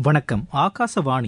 வணக்கம் ஆகாசவாணி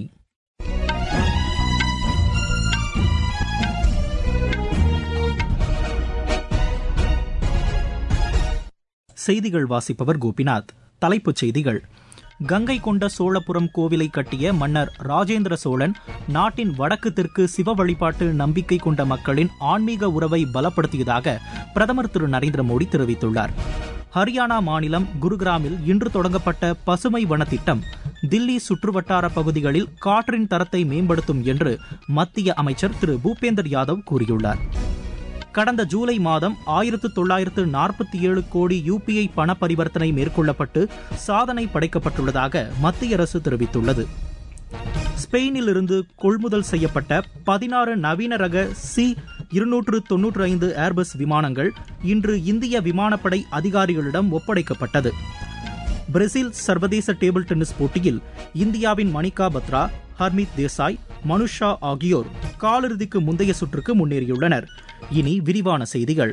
செய்திகள் வாசிப்பவர் கோபிநாத் தலைப்புச் செய்திகள் கங்கை கொண்ட சோழபுரம் கோவிலை கட்டிய மன்னர் ராஜேந்திர சோழன் நாட்டின் வடக்கு தெற்கு சிவ வழிபாட்டு நம்பிக்கை கொண்ட மக்களின் ஆன்மீக உறவை பலப்படுத்தியதாக பிரதமர் திரு நரேந்திர மோடி தெரிவித்துள்ளார் ஹரியானா மாநிலம் குருகிராமில் இன்று தொடங்கப்பட்ட பசுமை வன திட்டம் தில்லி சுற்றுவட்டார பகுதிகளில் காற்றின் தரத்தை மேம்படுத்தும் என்று மத்திய அமைச்சர் திரு பூபேந்தர் யாதவ் கூறியுள்ளார் கடந்த ஜூலை மாதம் ஆயிரத்து தொள்ளாயிரத்து நாற்பத்தி ஏழு கோடி யுபிஐ பண பரிவர்த்தனை மேற்கொள்ளப்பட்டு சாதனை படைக்கப்பட்டுள்ளதாக மத்திய அரசு தெரிவித்துள்ளது ஸ்பெயினில் இருந்து கொள்முதல் செய்யப்பட்ட பதினாறு நவீன ரக சி இருநூற்று தொன்னூற்று ஐந்து ஏர்பஸ் விமானங்கள் இன்று இந்திய விமானப்படை அதிகாரிகளிடம் ஒப்படைக்கப்பட்டது பிரேசில் சர்வதேச டேபிள் டென்னிஸ் போட்டியில் இந்தியாவின் மணிகா பத்ரா ஹர்மித் தேசாய் மனுஷா ஆகியோர் காலிறுதிக்கு முந்தைய சுற்றுக்கு முன்னேறியுள்ளனர் இனி விரிவான செய்திகள்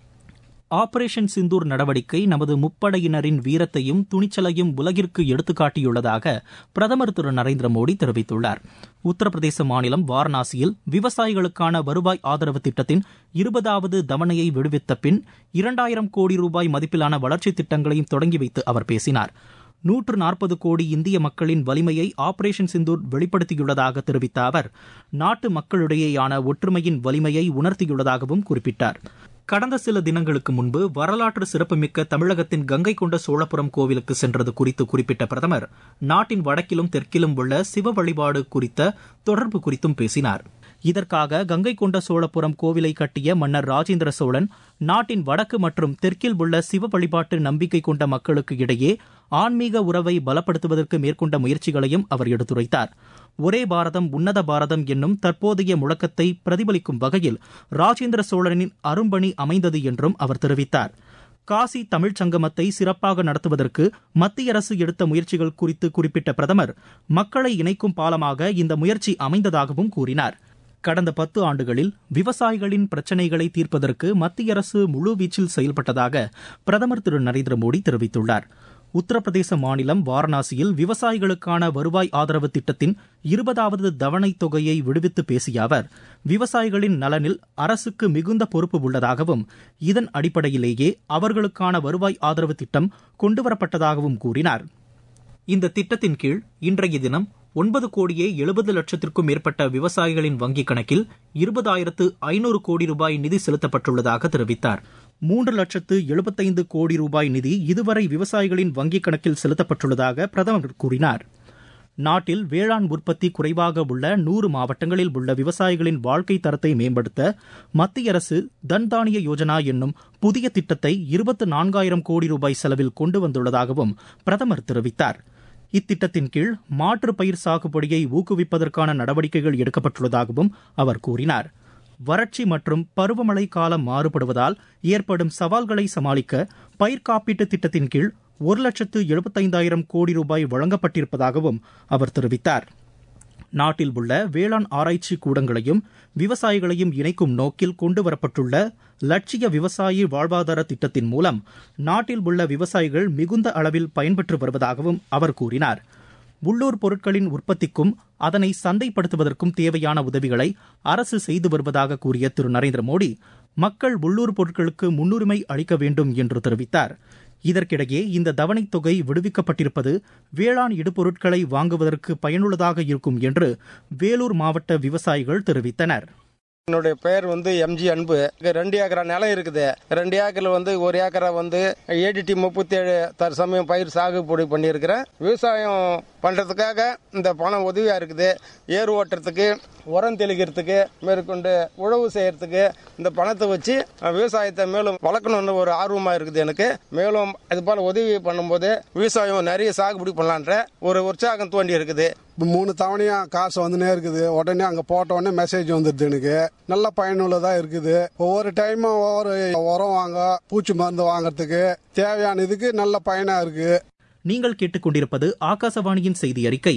ஆபரேஷன் சிந்தூர் நடவடிக்கை நமது முப்படையினரின் வீரத்தையும் துணிச்சலையும் உலகிற்கு எடுத்துக்காட்டியுள்ளதாக பிரதமர் திரு நரேந்திர மோடி தெரிவித்துள்ளார் உத்தரப்பிரதேச மாநிலம் வாரணாசியில் விவசாயிகளுக்கான வருவாய் ஆதரவு திட்டத்தின் இருபதாவது தவணையை விடுவித்த பின் இரண்டாயிரம் கோடி ரூபாய் மதிப்பிலான வளர்ச்சித் திட்டங்களையும் தொடங்கி வைத்து அவர் பேசினார் நூற்று நாற்பது கோடி இந்திய மக்களின் வலிமையை ஆபரேஷன் சிந்தூர் வெளிப்படுத்தியுள்ளதாக தெரிவித்த அவர் நாட்டு மக்களிடையேயான ஒற்றுமையின் வலிமையை உணர்த்தியுள்ளதாகவும் குறிப்பிட்டார் கடந்த சில தினங்களுக்கு முன்பு வரலாற்று சிறப்புமிக்க தமிழகத்தின் கங்கை கொண்ட சோழபுரம் கோவிலுக்கு சென்றது குறித்து குறிப்பிட்ட பிரதமர் நாட்டின் வடக்கிலும் தெற்கிலும் உள்ள சிவ வழிபாடு குறித்த தொடர்பு குறித்தும் பேசினார் இதற்காக கங்கை கொண்ட சோழபுரம் கோவிலை கட்டிய மன்னர் ராஜேந்திர சோழன் நாட்டின் வடக்கு மற்றும் தெற்கில் உள்ள சிவ வழிபாட்டு நம்பிக்கை கொண்ட மக்களுக்கு இடையே ஆன்மீக உறவை பலப்படுத்துவதற்கு மேற்கொண்ட முயற்சிகளையும் அவர் எடுத்துரைத்தார் ஒரே பாரதம் உன்னத பாரதம் என்னும் தற்போதைய முழக்கத்தை பிரதிபலிக்கும் வகையில் ராஜேந்திர சோழனின் அரும்பணி அமைந்தது என்றும் அவர் தெரிவித்தார் காசி தமிழ்ச் சங்கமத்தை சிறப்பாக நடத்துவதற்கு மத்திய அரசு எடுத்த முயற்சிகள் குறித்து குறிப்பிட்ட பிரதமர் மக்களை இணைக்கும் பாலமாக இந்த முயற்சி அமைந்ததாகவும் கூறினார் கடந்த பத்து ஆண்டுகளில் விவசாயிகளின் பிரச்சினைகளை தீர்ப்பதற்கு மத்திய அரசு முழுவீச்சில் செயல்பட்டதாக பிரதமர் திரு நரேந்திர மோடி தெரிவித்துள்ளார் உத்தரப்பிரதேச மாநிலம் வாரணாசியில் விவசாயிகளுக்கான வருவாய் ஆதரவு திட்டத்தின் இருபதாவது தவணை தொகையை விடுவித்து பேசிய அவர் விவசாயிகளின் நலனில் அரசுக்கு மிகுந்த பொறுப்பு உள்ளதாகவும் இதன் அடிப்படையிலேயே அவர்களுக்கான வருவாய் ஆதரவு திட்டம் கொண்டுவரப்பட்டதாகவும் கூறினார் இந்த திட்டத்தின் கீழ் இன்றைய தினம் ஒன்பது கோடியே எழுபது லட்சத்திற்கும் மேற்பட்ட விவசாயிகளின் வங்கிக் கணக்கில் இருபதாயிரத்து ஐநூறு கோடி ரூபாய் நிதி செலுத்தப்பட்டுள்ளதாக தெரிவித்தார் மூன்று லட்சத்து எழுபத்தைந்து கோடி ரூபாய் நிதி இதுவரை விவசாயிகளின் வங்கிக் கணக்கில் செலுத்தப்பட்டுள்ளதாக பிரதமர் கூறினார் நாட்டில் வேளாண் உற்பத்தி குறைவாக உள்ள நூறு மாவட்டங்களில் உள்ள விவசாயிகளின் வாழ்க்கை தரத்தை மேம்படுத்த மத்திய அரசு தன்தானிய யோஜனா என்னும் புதிய திட்டத்தை இருபத்து நான்காயிரம் கோடி ரூபாய் செலவில் கொண்டு வந்துள்ளதாகவும் பிரதமர் தெரிவித்தார் இத்திட்டத்தின் கீழ் மாற்று பயிர் சாகுபடியை ஊக்குவிப்பதற்கான நடவடிக்கைகள் எடுக்கப்பட்டுள்ளதாகவும் அவர் கூறினார் வறட்சி மற்றும் பருவமழை காலம் மாறுபடுவதால் ஏற்படும் சவால்களை சமாளிக்க பயிர் காப்பீட்டு திட்டத்தின் கீழ் ஒரு லட்சத்து எழுபத்தைந்தாயிரம் கோடி ரூபாய் வழங்கப்பட்டிருப்பதாகவும் அவர் தெரிவித்தார் நாட்டில் உள்ள வேளாண் ஆராய்ச்சி கூடங்களையும் விவசாயிகளையும் இணைக்கும் நோக்கில் கொண்டுவரப்பட்டுள்ள லட்சிய விவசாயி வாழ்வாதார திட்டத்தின் மூலம் நாட்டில் உள்ள விவசாயிகள் மிகுந்த அளவில் பயன்பெற்று வருவதாகவும் அவர் கூறினார் உள்ளூர் பொருட்களின் உற்பத்திக்கும் அதனை சந்தைப்படுத்துவதற்கும் தேவையான உதவிகளை அரசு செய்து வருவதாக கூறிய திரு நரேந்திர மோடி மக்கள் உள்ளூர் பொருட்களுக்கு முன்னுரிமை அளிக்க வேண்டும் என்று தெரிவித்தார் இதற்கிடையே இந்த தவணைத் தொகை விடுவிக்கப்பட்டிருப்பது வேளாண் இடுபொருட்களை வாங்குவதற்கு பயனுள்ளதாக இருக்கும் என்று வேலூர் மாவட்ட விவசாயிகள் தெரிவித்தனர் என்னுடைய பெயர் வந்து எம்ஜி அன்பு இங்க ரெண்டு ஏக்கரா நிலம் இருக்குது ரெண்டு ஏக்கர்ல வந்து ஒரு ஏக்கரா வந்து ஏடிடி முப்பத்தி ஏழு தற்சமயம் பயிர் சாகுபடி பண்ணியிருக்கிறேன் விவசாயம் பண்றதுக்காக இந்த பணம் உதவியா இருக்குது ஏர் ஓட்டுறதுக்கு உரம் தெளிக்கிறதுக்கு மேற்கொண்டு உழவு செய்யறதுக்கு இந்த பணத்தை வச்சு விவசாயத்தை மேலும் வளர்க்கணும்னு ஒரு ஆர்வமா இருக்குது எனக்கு மேலும் இது போல உதவி பண்ணும்போது விவசாயம் நிறைய சாகுபடி பண்ணலான்ற ஒரு உற்சாகம் தோண்டி இருக்குது மூணு தவணையா காசு வந்துனே இருக்குது உடனே அங்க போட்ட உடனே மெசேஜ் வந்துடுது எனக்கு நல்ல பயனுள்ளதா இருக்குது ஒவ்வொரு டைமும் ஒவ்வொரு உரம் வாங்க பூச்சி மருந்து வாங்குறதுக்கு தேவையான இதுக்கு நல்ல பயனா இருக்கு நீங்கள் கேட்டுக்கொண்டிருப்பது ஆகாசவாணியின் செய்தி அறிக்கை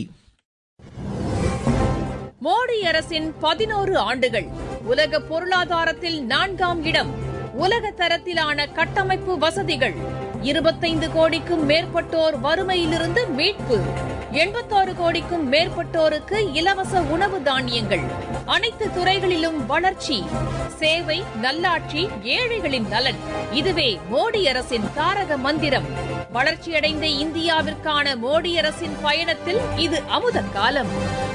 மோடி அரசின் பதினோரு ஆண்டுகள் உலக பொருளாதாரத்தில் நான்காம் இடம் உலக தரத்திலான கட்டமைப்பு வசதிகள் இருபத்தைந்து கோடிக்கும் மேற்பட்டோர் வறுமையிலிருந்து மீட்பு எண்பத்தாறு கோடிக்கும் மேற்பட்டோருக்கு இலவச உணவு தானியங்கள் அனைத்து துறைகளிலும் வளர்ச்சி சேவை நல்லாட்சி ஏழைகளின் நலன் இதுவே மோடி அரசின் தாரக மந்திரம் வளர்ச்சியடைந்த இந்தியாவிற்கான மோடி அரசின் பயணத்தில் இது அமுத காலம்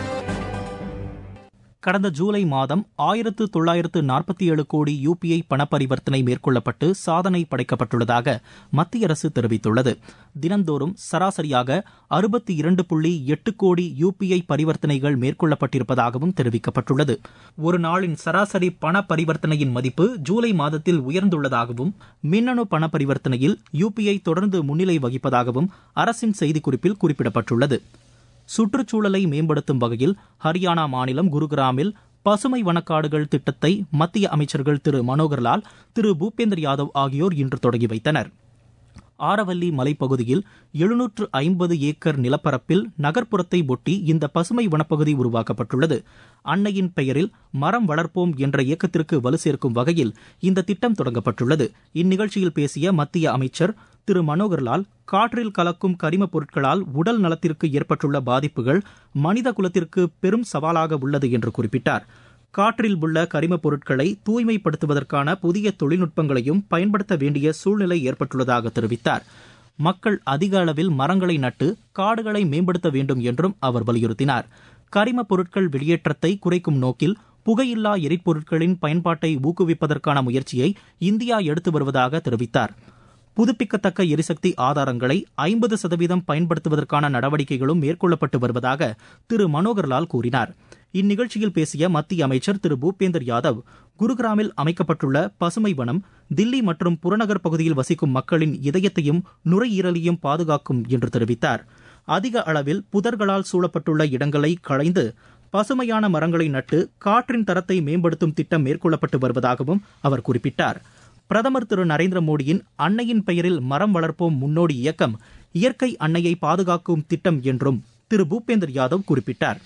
கடந்த ஜூலை மாதம் ஆயிரத்து தொள்ளாயிரத்து நாற்பத்தி ஏழு கோடி யுபிஐ பணப்பரிவர்த்தனை மேற்கொள்ளப்பட்டு சாதனை படைக்கப்பட்டுள்ளதாக மத்திய அரசு தெரிவித்துள்ளது தினந்தோறும் சராசரியாக அறுபத்தி இரண்டு புள்ளி எட்டு கோடி யுபிஐ பரிவர்த்தனைகள் மேற்கொள்ளப்பட்டிருப்பதாகவும் தெரிவிக்கப்பட்டுள்ளது ஒரு நாளின் சராசரி பண பரிவர்த்தனையின் மதிப்பு ஜூலை மாதத்தில் உயர்ந்துள்ளதாகவும் மின்னணு பண பரிவர்த்தனையில் யுபிஐ தொடர்ந்து முன்னிலை வகிப்பதாகவும் அரசின் செய்திக்குறிப்பில் குறிப்பிடப்பட்டுள்ளது சுற்றுச்சூழலை மேம்படுத்தும் வகையில் ஹரியானா மாநிலம் குருகிராமில் பசுமை வனக்காடுகள் திட்டத்தை மத்திய அமைச்சர்கள் திரு மனோகர்லால் திரு பூபேந்தர் யாதவ் ஆகியோர் இன்று தொடங்கி வைத்தனர் ஆரவல்லி மலைப்பகுதியில் எழுநூற்று ஐம்பது ஏக்கர் நிலப்பரப்பில் நகர்ப்புறத்தை ஒட்டி இந்த பசுமை வனப்பகுதி உருவாக்கப்பட்டுள்ளது அன்னையின் பெயரில் மரம் வளர்ப்போம் என்ற இயக்கத்திற்கு வலு சேர்க்கும் வகையில் இந்த திட்டம் தொடங்கப்பட்டுள்ளது இந்நிகழ்ச்சியில் பேசிய மத்திய அமைச்சர் திரு மனோகர்லால் காற்றில் கலக்கும் கரிமப் பொருட்களால் உடல் நலத்திற்கு ஏற்பட்டுள்ள பாதிப்புகள் மனித குலத்திற்கு பெரும் சவாலாக உள்ளது என்று குறிப்பிட்டார் காற்றில் உள்ள கரிமப் பொருட்களை தூய்மைப்படுத்துவதற்கான புதிய தொழில்நுட்பங்களையும் பயன்படுத்த வேண்டிய சூழ்நிலை ஏற்பட்டுள்ளதாக தெரிவித்தார் மக்கள் அதிக அளவில் மரங்களை நட்டு காடுகளை மேம்படுத்த வேண்டும் என்றும் அவர் வலியுறுத்தினார் கரிமப் பொருட்கள் வெளியேற்றத்தை குறைக்கும் நோக்கில் புகையில்லா எரிபொருட்களின் பயன்பாட்டை ஊக்குவிப்பதற்கான முயற்சியை இந்தியா எடுத்து வருவதாக தெரிவித்தார் புதுப்பிக்கத்தக்க எரிசக்தி ஆதாரங்களை ஐம்பது சதவீதம் பயன்படுத்துவதற்கான நடவடிக்கைகளும் மேற்கொள்ளப்பட்டு வருவதாக திரு மனோகர்லால் கூறினார் இந்நிகழ்ச்சியில் பேசிய மத்திய அமைச்சர் திரு பூபேந்தர் யாதவ் குருகிராமில் அமைக்கப்பட்டுள்ள பசுமை வனம் தில்லி மற்றும் புறநகர் பகுதியில் வசிக்கும் மக்களின் இதயத்தையும் நுரையீரலையும் பாதுகாக்கும் என்று தெரிவித்தார் அதிக அளவில் புதர்களால் சூழப்பட்டுள்ள இடங்களை களைந்து பசுமையான மரங்களை நட்டு காற்றின் தரத்தை மேம்படுத்தும் திட்டம் மேற்கொள்ளப்பட்டு வருவதாகவும் அவர் குறிப்பிட்டார் பிரதமர் திரு நரேந்திர மோடியின் அன்னையின் பெயரில் மரம் வளர்ப்போம் முன்னோடி இயக்கம் இயற்கை அன்னையை பாதுகாக்கும் திட்டம் என்றும் திரு பூபேந்தர் யாதவ் குறிப்பிட்டார்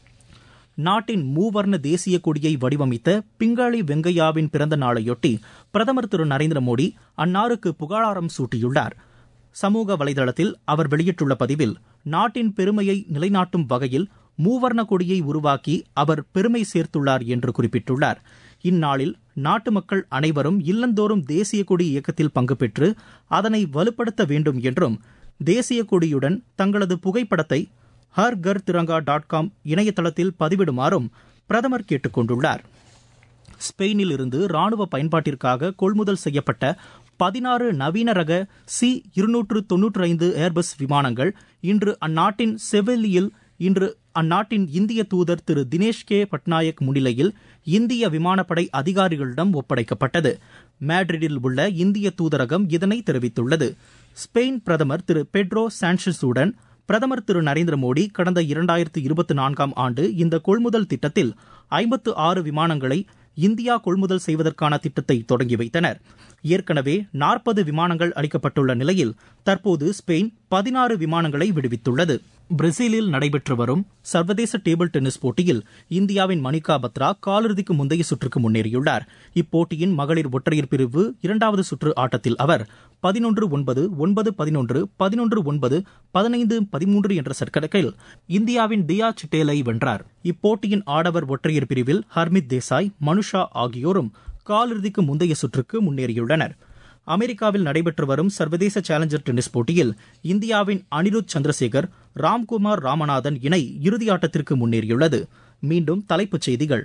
நாட்டின் மூவர்ண தேசிய கொடியை வடிவமைத்த பிங்காளி வெங்கையாவின் பிறந்த நாளையொட்டி பிரதமர் திரு நரேந்திர மோடி அன்னாருக்கு புகழாரம் சூட்டியுள்ளார் சமூக வலைதளத்தில் அவர் வெளியிட்டுள்ள பதிவில் நாட்டின் பெருமையை நிலைநாட்டும் வகையில் மூவர்ண கொடியை உருவாக்கி அவர் பெருமை சேர்த்துள்ளார் என்று குறிப்பிட்டுள்ளார் இந்நாளில் நாட்டு மக்கள் அனைவரும் இல்லந்தோறும் தேசிய கொடி இயக்கத்தில் பங்கு பெற்று அதனை வலுப்படுத்த வேண்டும் என்றும் தேசிய கொடியுடன் தங்களது புகைப்படத்தை ஹர் கர் திரங்கா டாட் காம் இணையதளத்தில் பதிவிடுமாறும் பிரதமர் கேட்டுக் கொண்டுள்ளார் ஸ்பெயினில் இருந்து ராணுவ பயன்பாட்டிற்காக கொள்முதல் செய்யப்பட்ட பதினாறு நவீன ரக சி இருநூற்று தொன்னூற்றி ஐந்து ஏர்பஸ் விமானங்கள் இன்று அந்நாட்டின் செவெல்லியில் இன்று அந்நாட்டின் இந்திய தூதர் திரு தினேஷ் கே பட்நாயக் முன்னிலையில் இந்திய விமானப்படை அதிகாரிகளிடம் ஒப்படைக்கப்பட்டது மேட்ரிடில் உள்ள இந்திய தூதரகம் இதனை தெரிவித்துள்ளது ஸ்பெயின் பிரதமர் திரு பெட்ரோ சான்சஸுடன் பிரதமர் திரு நரேந்திர மோடி கடந்த இரண்டாயிரத்து இருபத்தி நான்காம் ஆண்டு இந்த கொள்முதல் திட்டத்தில் ஐம்பத்து ஆறு விமானங்களை இந்தியா கொள்முதல் செய்வதற்கான திட்டத்தை தொடங்கி வைத்தனர் ஏற்கனவே நாற்பது விமானங்கள் அளிக்கப்பட்டுள்ள நிலையில் தற்போது ஸ்பெயின் பதினாறு விமானங்களை விடுவித்துள்ளது பிரேசிலில் நடைபெற்று வரும் சர்வதேச டேபிள் டென்னிஸ் போட்டியில் இந்தியாவின் மணிகா பத்ரா காலிறுதிக்கு முந்தைய சுற்றுக்கு முன்னேறியுள்ளார் இப்போட்டியின் மகளிர் ஒற்றையர் பிரிவு இரண்டாவது சுற்று ஆட்டத்தில் அவர் பதினொன்று ஒன்பது ஒன்பது பதினொன்று பதினொன்று ஒன்பது பதினைந்து பதிமூன்று என்ற சர்க்கடக்கில் இந்தியாவின் தியா சிட்டேலை வென்றார் இப்போட்டியின் ஆடவர் ஒற்றையர் பிரிவில் ஹர்மித் தேசாய் மனுஷா ஆகியோரும் காலிறுதிக்கு முந்தைய சுற்றுக்கு முன்னேறியுள்ளனர் அமெரிக்காவில் நடைபெற்று வரும் சர்வதேச சேலஞ்சர் டென்னிஸ் போட்டியில் இந்தியாவின் அனிருத் சந்திரசேகர் ராம்குமார் ராமநாதன் இணை இறுதியாட்டத்திற்கு முன்னேறியுள்ளது மீண்டும் தலைப்புச் செய்திகள்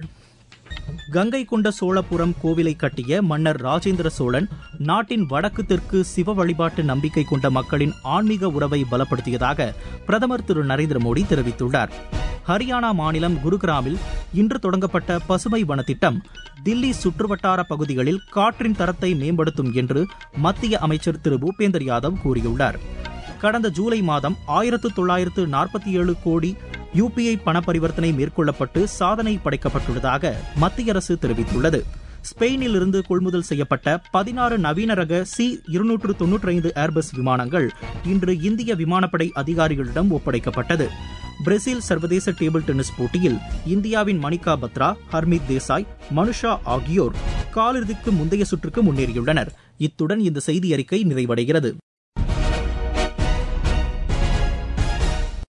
கங்கை கொண்ட சோழபுரம் கோவிலை கட்டிய மன்னர் ராஜேந்திர சோழன் நாட்டின் வடக்கு தெற்கு சிவ வழிபாட்டு நம்பிக்கை கொண்ட மக்களின் ஆன்மீக உறவை பலப்படுத்தியதாக பிரதமர் திரு நரேந்திர மோடி தெரிவித்துள்ளார் ஹரியானா மாநிலம் குருகிராமில் இன்று தொடங்கப்பட்ட பசுமை வன திட்டம் தில்லி சுற்றுவட்டார பகுதிகளில் காற்றின் தரத்தை மேம்படுத்தும் என்று மத்திய அமைச்சர் திரு பூபேந்தர் யாதவ் கூறியுள்ளார் கடந்த ஜூலை மாதம் ஆயிரத்து தொள்ளாயிரத்து நாற்பத்தி ஏழு கோடி யுபிஐ பண பரிவர்த்தனை மேற்கொள்ளப்பட்டு சாதனை படைக்கப்பட்டுள்ளதாக மத்திய அரசு தெரிவித்துள்ளது ஸ்பெயினில் இருந்து கொள்முதல் செய்யப்பட்ட பதினாறு நவீன ரக சி இருநூற்று தொன்னூற்றி ஐந்து ஏர்பஸ் விமானங்கள் இன்று இந்திய விமானப்படை அதிகாரிகளிடம் ஒப்படைக்கப்பட்டது பிரேசில் சர்வதேச டேபிள் டென்னிஸ் போட்டியில் இந்தியாவின் மணிகா பத்ரா ஹர்மித் தேசாய் மனுஷா ஆகியோர் காலிறுதிக்கு முந்தைய சுற்றுக்கு முன்னேறியுள்ளனர் இத்துடன் இந்த செய்தி அறிக்கை நிறைவடைகிறது